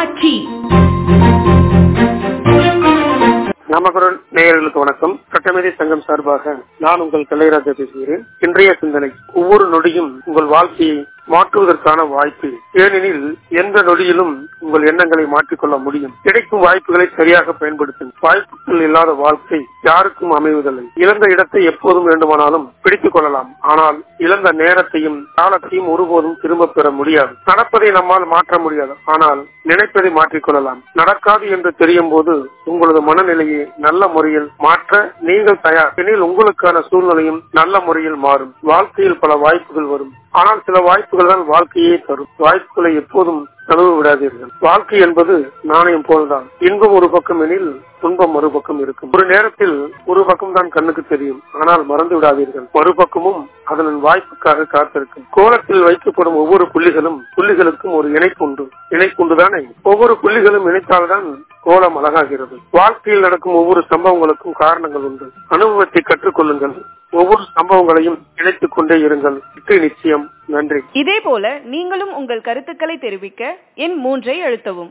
தொலைக்காட்சி நாமக்குரல் நேயர்களுக்கு வணக்கம் சட்டமேதை சங்கம் சார்பாக நான் உங்கள் கலைராஜா பேசுகிறேன் இன்றைய சிந்தனை ஒவ்வொரு நொடியும் உங்கள் வாழ்க்கையை மாற்றுவதற்கான வாய்ப்பு ஏனெனில் எந்த நொடியிலும் உங்கள் எண்ணங்களை மாற்றிக்கொள்ள முடியும் கிடைக்கும் வாய்ப்புகளை சரியாக பயன்படுத்தும் வாய்ப்புகள் இல்லாத வாழ்க்கை யாருக்கும் அமைவதில்லை இழந்த இடத்தை எப்போதும் வேண்டுமானாலும் பிடித்துக் கொள்ளலாம் ஆனால் இழந்த நேரத்தையும் காலத்தையும் ஒருபோதும் திரும்ப பெற முடியாது நடப்பதை நம்மால் மாற்ற முடியாது ஆனால் நினைப்பதை மாற்றிக்கொள்ளலாம் நடக்காது என்று தெரியும் போது உங்களது மனநிலையை நல்ல முறையில் மாற்ற நீங்கள் தயார் எனில் உங்களுக்கான சூழ்நிலையும் நல்ல முறையில் மாறும் வாழ்க்கையில் பல வாய்ப்புகள் வரும் ஆனால் சில வாய்ப்புகள் தான் வாழ்க்கையே தரும் வாய்ப்புகளை எப்போதும் கனவு விடாதீர்கள் வாழ்க்கை என்பது நாணயம் போல்தான் இன்பம் ஒரு பக்கம் எனில் துன்பம் மறுபக்கம் இருக்கும் ஒரு நேரத்தில் ஒரு பக்கம் தான் கண்ணுக்கு தெரியும் ஆனால் மறந்து விடாதீர்கள் மறுபக்கமும் அதன் வாய்ப்புக்காக காத்திருக்கும் கோலத்தில் வைக்கப்படும் ஒவ்வொரு புள்ளிகளும் புள்ளிகளுக்கும் ஒரு இணைப்பு உண்டு இணைப்பு உண்டுதானே ஒவ்வொரு புள்ளிகளும் இணைத்தால்தான் கோலம் அழகாகிறது வாழ்க்கையில் நடக்கும் ஒவ்வொரு சம்பவங்களுக்கும் காரணங்கள் உண்டு அனுபவத்தை கற்றுக்கொள்ளுங்கள் ஒவ்வொரு சம்பவங்களையும் இணைத்துக் கொண்டே இருங்கள் வெற்றி நிச்சயம் நன்றி இதே போல நீங்களும் உங்கள் கருத்துக்களை தெரிவிக்க எண் மூன்றை அழுத்தவும்